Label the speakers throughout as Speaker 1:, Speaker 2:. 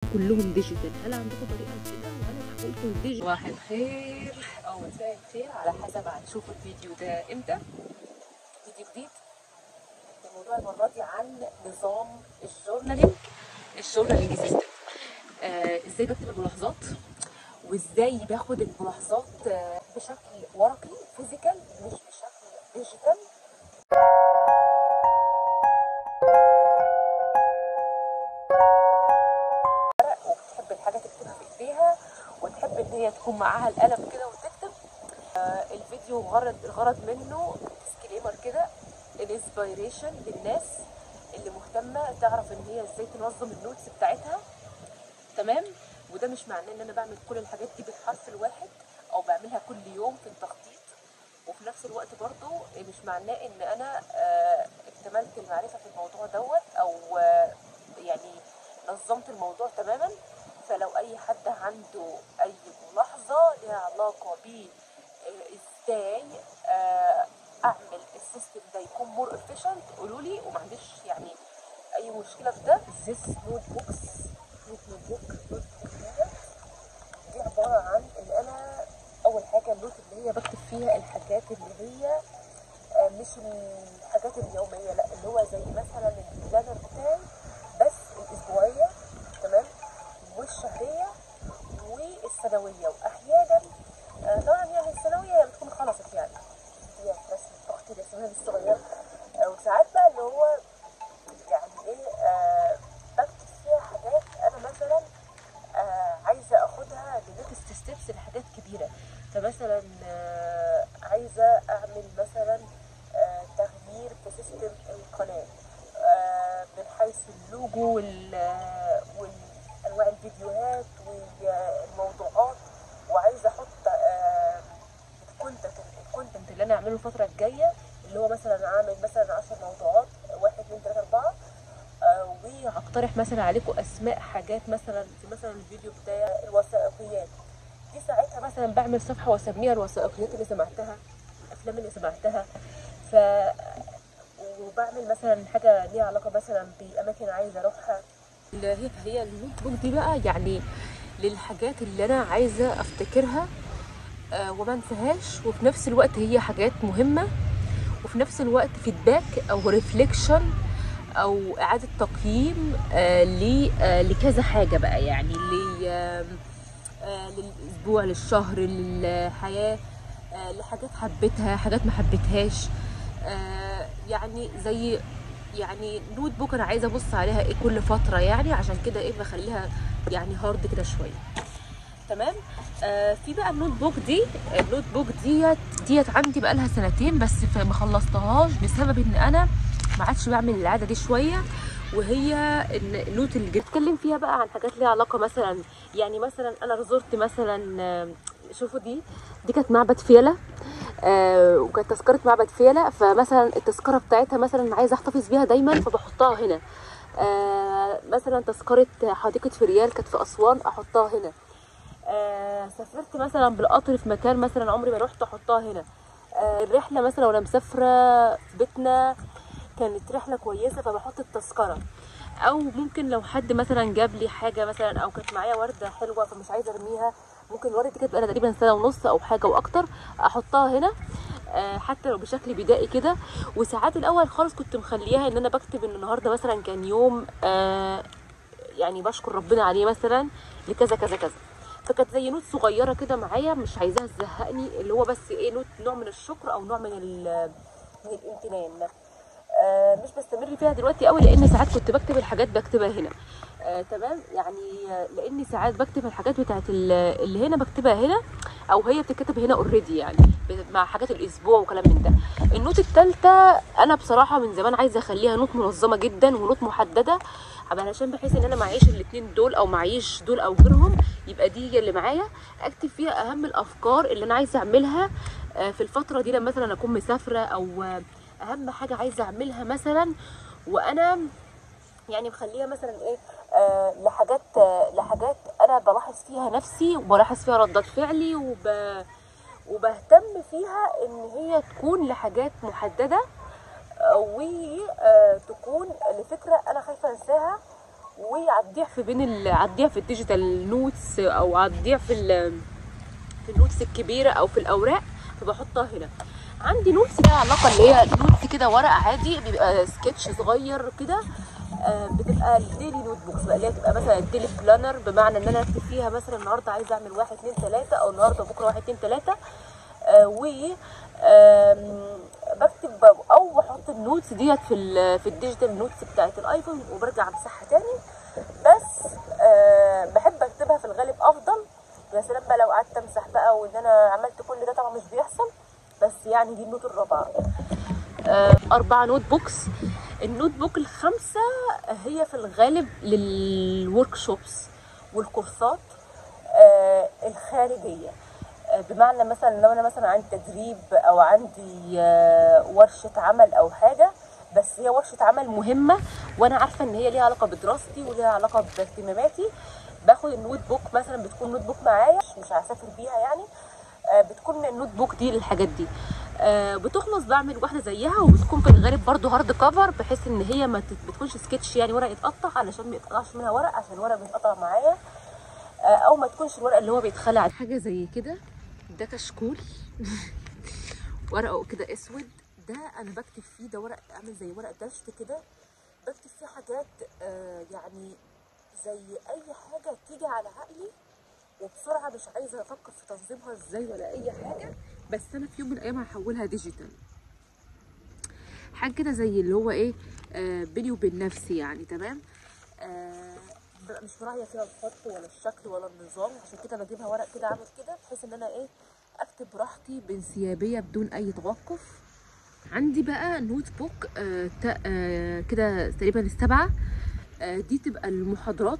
Speaker 1: كلهم ديجيتال هل عندكم طريقه لكده وهل تحولتوا الديجيتال واحد خير او مساء الخير على حسب هتشوفوا الفيديو ده امتى فيديو جديد الموضوع المره دي عن نظام الجورنالينج الجورنالينج سيستم آه ازاي بكتب الملاحظات وازاي باخد الملاحظات آه بشكل ورقي فيزيكال مش بشكل ديجيتال وبتحب الحاجه تكتبها في ايديها وتحب ان هي تكون معاها القلم كده وتكتب آه الفيديو غرض الغرض منه ديسكليمر كده الانسبيريشن للناس اللي مهتمه تعرف ان هي ازاي تنظم النوتس بتاعتها تمام وده مش معناه ان انا بعمل كل الحاجات دي بالحرف الواحد او بعملها كل يوم في التخطيط وفي نفس الوقت برضو مش معناه ان انا آه اكتملت المعرفه في الموضوع دوت او آه يعني نظمت الموضوع تماما فلو اي حد عنده اي ملاحظه لها علاقه ب ازاي آه اعمل السيستم ده يكون مور افيشنت قولوا لي وما عنديش يعني اي مشكله في ده this نوت بوكس نوت نوت بوك نوت بوك دي عباره عن ان انا اول حاجه النوت اللي هي بكتب فيها الحاجات اللي هي مش الحاجات اليوميه لا اللي هو زي مثلا البلانر بتاعي بس الاسبوعيه تمام والشهريه والسنويه واحيانا آه طبعا يعني السنويه بتكون خلصت يعني هي رسمه اختي رسمها الصغير آه وساعات بقى اللي هو يعني ايه آه بكتب فيها حاجات انا مثلا آه عايزه اخدها لنكست ستيبس لحاجات كبيره فمثلا آه عايزه اعمل مثلا آه تغيير في سيستم القناه آه من حيث اللوجو وانواع الفيديوهات والموضوعات وعايزه احط آه الكونتنت الكونتنت اللي انا اعمله الفتره الجايه اللي هو مثلا اعمل مثلا 10 موضوعات 1 2 3 4 آه وهقترح مثلا عليكم اسماء حاجات مثلا في مثلا الفيديو بتاع الوثائقيات دي ساعتها مثلا بعمل صفحه واسميها الوثائقيات اللي سمعتها الافلام اللي سمعتها ف وبعمل مثلا حاجه ليها علاقه مثلا باماكن عايزه اروحها اللي هي هي النوت بوك دي بقى يعني للحاجات اللي انا عايزه افتكرها آه وما انساهاش وفي نفس الوقت هي حاجات مهمه وفي نفس الوقت فيدباك او ريفليكشن او اعاده تقييم آه آه لكذا حاجه بقى يعني ل آه للاسبوع للشهر للحياه آه لحاجات حبيتها حاجات ما حبيتهاش آه يعني زي يعني نوت بوك انا عايزه ابص عليها ايه كل فتره يعني عشان كده ايه بخليها يعني هارد كده شويه تمام آه في بقى النوت بوك دي النوت بوك ديت ديت عندي بقى لها سنتين بس ما خلصتهاش بسبب ان انا ما عادش بعمل العاده دي شويه وهي ان النوت اللي جيت اتكلم فيها بقى عن حاجات ليها علاقه مثلا يعني مثلا انا زرت مثلا شوفوا دي دي كانت معبد فيلة آه وكانت تذكره معبد فيلة فمثلا التذكره بتاعتها مثلا عايزه احتفظ بيها دايما فبحطها هنا آه مثلا تذكره حديقه فريال كانت في اسوان احطها هنا آه سافرت مثلا بالقطر في مكان مثلا عمري ما رحت احطها هنا آه الرحله مثلا وانا مسافره في بيتنا كانت رحله كويسه فبحط التذكره او ممكن لو حد مثلا جاب لي حاجه مثلا او كانت معايا ورده حلوه فمش عايزه ارميها ممكن الورده دي كانت بقى تقريبا سنه ونص او حاجه واكتر احطها هنا آه حتى لو بشكل بدائي كده وساعات الاول خالص كنت مخلياها ان انا بكتب ان النهارده مثلا كان يوم آه يعني بشكر ربنا عليه مثلا لكذا كذا كذا فكانت زي نوت صغيره كده معايا مش عايزاها تزهقني اللي هو بس ايه نوت نوع من الشكر او نوع من من الامتنان آه مش بستمر فيها دلوقتي قوي لان ساعات كنت بكتب الحاجات بكتبها هنا آه تمام يعني آه لاني ساعات بكتب الحاجات بتاعت اللي هنا بكتبها هنا او هي بتتكتب هنا اوريدي يعني مع حاجات الاسبوع وكلام من ده النوت الثالثه انا بصراحه من زمان عايزه اخليها نوت منظمه جدا ونوت محدده علشان بحيث ان انا معيش الاثنين دول او معيش دول او غيرهم يبقى دي اللي معايا اكتب فيها اهم الافكار اللي انا عايزه اعملها في الفتره دي لما مثلا اكون مسافره او اهم حاجه عايزه اعملها مثلا وانا يعني مخليها مثلا ايه آه لحاجات آه لحاجات انا بلاحظ فيها نفسي وبلاحظ فيها ردات فعلي وب وبهتم فيها ان هي تكون لحاجات محدده وتكون لفكره انا خايفه انساها وعلى الضعف بين ال... على الضعف الديجيتال نوتس او على الضعف ال... في النوتس الكبيره او في الاوراق فبحطها هنا عندي نوتس ليها علاقه اللي هي نوتس كده ورق عادي بيبقى سكتش صغير كده آه، بتبقى الديلي نوت بوكس بقى اللي هي تبقى مثلا الديلي بلانر بمعنى ان انا اكتب فيها مثلا النهارده عايزه اعمل واحد اتنين تلاته او النهارده بكره واحد اتنين تلاته آه، و آم، بكتب او بحط النوتس ديت في ال في الديجيتال نوتس بتاعت الايفون وبرجع امسحها تاني بس آه، بحب اكتبها في الغالب افضل يا سلام بقى لو قعدت امسح بقى وان انا عملت كل ده طبعا مش بيحصل بس يعني دي النوت الرابعه آه، أربعة نوت بوكس النوت بوك الخمسة هي في الغالب للورك شوبس والكورسات آه، الخارجية آه، بمعنى مثلا لو أنا مثلا عندي تدريب أو عندي آه، ورشة عمل أو حاجة بس هي ورشة عمل مهمة وأنا عارفة إن هي ليها علاقة بدراستي وليها علاقة باهتماماتي باخد النوت بوك مثلا بتكون نوت بوك معايا مش- مش هسافر بيها يعني آه، بتكون النوت بوك دي للحاجات دي آه، بتخلص بعمل واحده زيها وبتكون في الغالب برضو هارد كفر بحيث ان هي ما تت- بتكونش سكتش يعني ورق يتقطع علشان ما يتقطعش منها ورق عشان الورق بيتقطع معايا آه، او ما تكونش الورق اللي هو بيتخلع حاجه زي كده ده كشكول ورقه كده اسود ده انا بكتب فيه ده ورق عامل زي ورق دشت كده بكتب فيه حاجات آه، يعني زي اي حاجه تيجي على عقلي وبسرعه مش عايزه افكر في تنظيمها ازاي ولا اي حاجه بس انا في يوم من الايام هحولها ديجيتال حاجه كده زي اللي هو ايه آه بيني وبين نفسي يعني تمام آه ببقى مش مراعيه فيها الخط ولا الشكل ولا النظام عشان كده بجيبها ورق كده عامل كده بحيث ان انا ايه اكتب براحتي بانسيابيه بدون اي توقف عندي بقى نوت بوك آه تا- آه كده تقريبا السبعه آه دي تبقى المحاضرات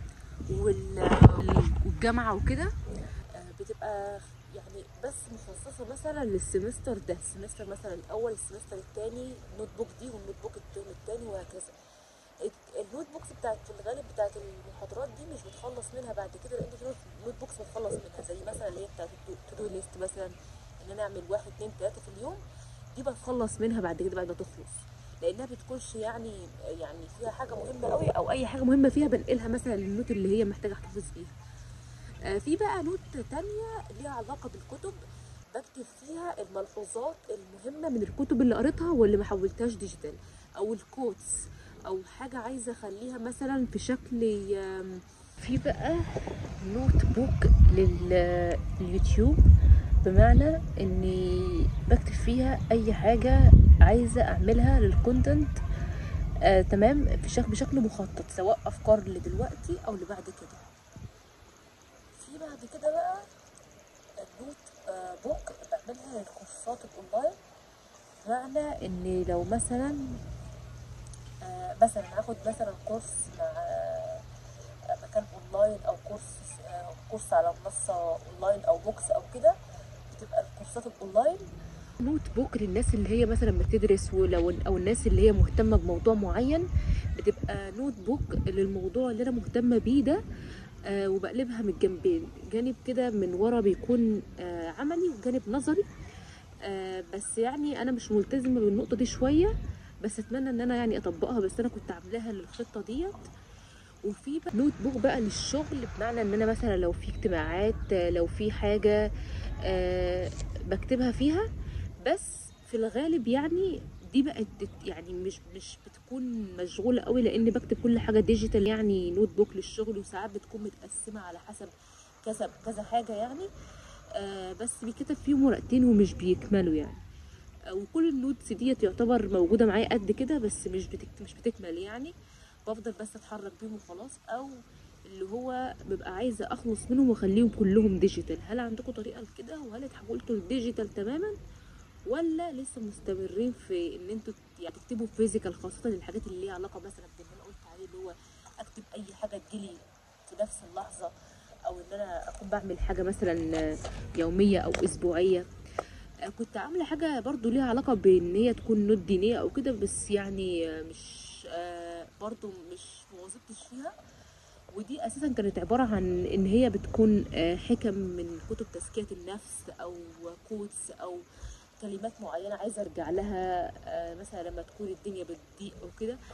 Speaker 1: وال- والجامعه وكده آه، بتبقى يعني بس مخصصه مثلا للسمستر ده السمستر مثلا الاول السمستر الثاني نوت بوك دي والنوت بوك الترم الثاني وهكذا الت- النوت بوكس بتاعت في الغالب بتاعت المحاضرات دي مش بتخلص منها بعد كده لان في نوت- نوت بوكس بتخلص منها زي مثلا اللي هي بتاعت التو دو ليست مثلا ان انا اعمل واحد اتنين تلاته في اليوم دي بتخلص منها بعد كده بعد ما تخلص لانها بتكونش يعني يعني فيها حاجه مهمه قوي او اي حاجه مهمه فيها بنقلها مثلا للنوت اللي هي محتاجه احتفظ بيها آه، في بقى نوت تانية ليها علاقة بالكتب بكتب فيها الملحوظات المهمة من الكتب اللي قريتها واللي ما حولتهاش ديجيتال أو الكوتس أو حاجة عايزة أخليها مثلا في شكل آم، في بقى نوت بوك لليوتيوب بمعنى اني بكتب فيها اي حاجة عايزة اعملها للكونتنت آه تمام في شكل بشكل مخطط سواء افكار لدلوقتي او لبعد كده في بعد كده بقى النوت آه، بوك بعملها للكورسات الاونلاين بمعنى ان لو مثلا آه، مثلا هاخد مثلا كورس مع آه، مكان اونلاين او كورس آه، كورس على منصه اونلاين او بوكس او كده بتبقى الكورسات الاونلاين نوت بوك للناس اللي هي مثلا بتدرس ولو او الناس اللي هي مهتمه بموضوع معين بتبقى نوت بوك للموضوع اللي انا مهتمه بيه ده آه وبقلبها من الجنبين جانب كده من ورا بيكون آه عملي وجانب نظري آه بس يعني انا مش ملتزمه بالنقطه دي شويه بس اتمنى ان انا يعني اطبقها بس انا كنت عاملاها للخطه ديت وفي بقى نوت بوك بقى للشغل بمعنى ان انا مثلا لو في اجتماعات آه، لو في حاجه آه بكتبها فيها بس في الغالب يعني دي بقت تت- يعني مش مش بتكون مشغوله قوي لان بكتب كل حاجه ديجيتال يعني نوت بوك للشغل وساعات بتكون متقسمه على حسب كذا كذا حاجه يعني آه بس بيتكتب فيهم ورقتين ومش بيكملوا يعني آه، وكل النوتس ديت يعتبر موجوده معايا قد كده بس مش بتكت... مش بتكمل يعني بفضل بس اتحرك بيهم وخلاص او اللي هو ببقى عايزه اخلص منهم واخليهم كلهم ديجيتال هل عندكم طريقه لكده وهل اتحولتوا للديجيتال تماما ولا لسه مستمرين في ان انتوا يعني تكتبوا فيزيكال خاصه الحاجات اللي ليها علاقه مثلا باللي انا قلت عليه اللي هو اكتب اي حاجه تجيلي في نفس اللحظه او ان انا اكون بعمل حاجه مثلا يوميه او اسبوعيه آه، كنت عامله حاجه برضو ليها علاقه بان هي تكون نوت دينيه او كده بس يعني آه، مش آه، برضو مش مواظبتش فيها ودي اساسا كانت عباره عن ان هي بتكون آه، حكم من كتب تزكيه النفس او كوتس او كلمات معينه عايزه ارجع لها آه، مثلا لما تكون الدنيا بتضيق او كده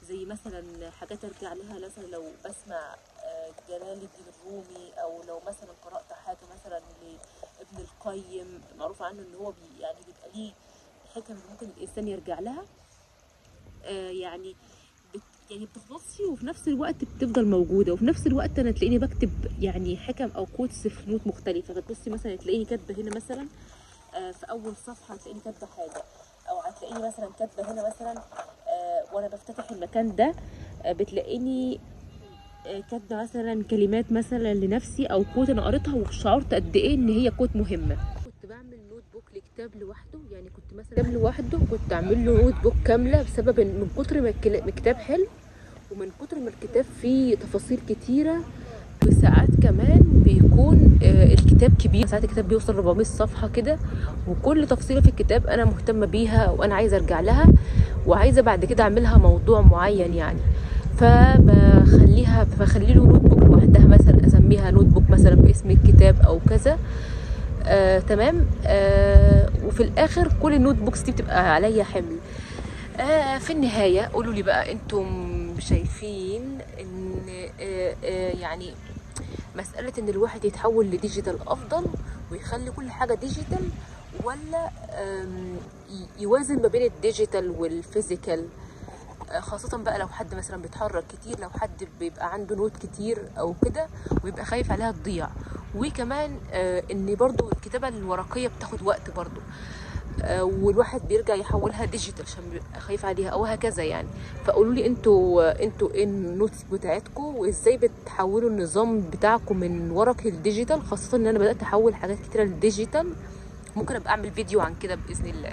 Speaker 1: زي مثلا حاجات ارجع لها مثلا لو بسمع آه، جلال الدين الرومي او لو مثلا قرات حاجه مثلا لابن القيم معروف عنه ان هو بي يعني بيبقى ليه حكم ممكن الانسان يرجع لها آه، يعني بت يعني بتخلصي وفي نفس الوقت بتفضل موجوده وفي نفس الوقت انا تلاقيني بكتب يعني حكم او كوتس في نوت مختلفه فتبصي مثلا تلاقيني كاتبه هنا مثلا آه، في اول صفحه هتلاقيني كاتبه حاجه او هتلاقيني مثلا كاتبه هنا مثلا آه، وانا بفتتح المكان ده آه، بتلاقيني آه، كاتبه مثلا كلمات مثلا لنفسي او كوت انا قريتها وشعرت قد ايه ان هي كوت مهمه كنت بعمل نوت بوك لكتاب لوحده يعني كنت مثلا كتاب لوحده كنت اعمل له نوت بوك كامله بسبب ان من كتر ما الكلا- ما الكتاب حلو ومن كتر ما الكتاب فيه تفاصيل كتيره وساعات كمان بيكون آه، الكتاب كبير ساعات الكتاب بيوصل 400 صفحه كده وكل تفصيله في الكتاب انا مهتمه بيها وانا عايزه ارجع لها وعايزه بعد كده اعملها موضوع معين يعني فبخليها بخلي له نوت بوك لوحدها مثلا اسميها نوت بوك مثلا باسم الكتاب او كذا آه، تمام آه، وفي الاخر كل النوت بوكس دي بتبقى عليا حمل آه، في النهايه قولوا لي بقى انتم شايفين ان آه، آه، يعني مسألة إن الواحد يتحول لديجيتال أفضل ويخلي كل حاجة ديجيتال ولا آم، ي- يوازن ما بين الديجيتال والفيزيكال آه، خاصة بقى لو حد مثلا بيتحرك كتير لو حد بيبقى عنده نوت كتير أو كده ويبقى خايف عليها تضيع وكمان آه، إن برضو الكتابة الورقية بتاخد وقت برضو آه، والواحد بيرجع يحولها ديجيتال عشان بيبقى خايف عليها او هكذا يعني فقولوا لي انتوا انتوا ايه النوتس بتاعتكم وازاي بتحولوا النظام بتاعكم من ورقي لديجيتال خاصه ان انا بدات احول حاجات كتيره للديجيتال ممكن ابقى اعمل فيديو عن كده باذن الله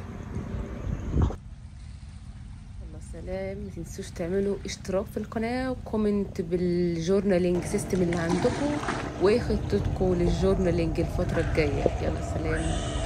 Speaker 1: الله سلام ما تنسوش تعملوا اشتراك في القناه وكومنت بالجورنالينج سيستم اللي عندكم وايه خطتكم للجورنالينج الفتره الجايه يلا سلام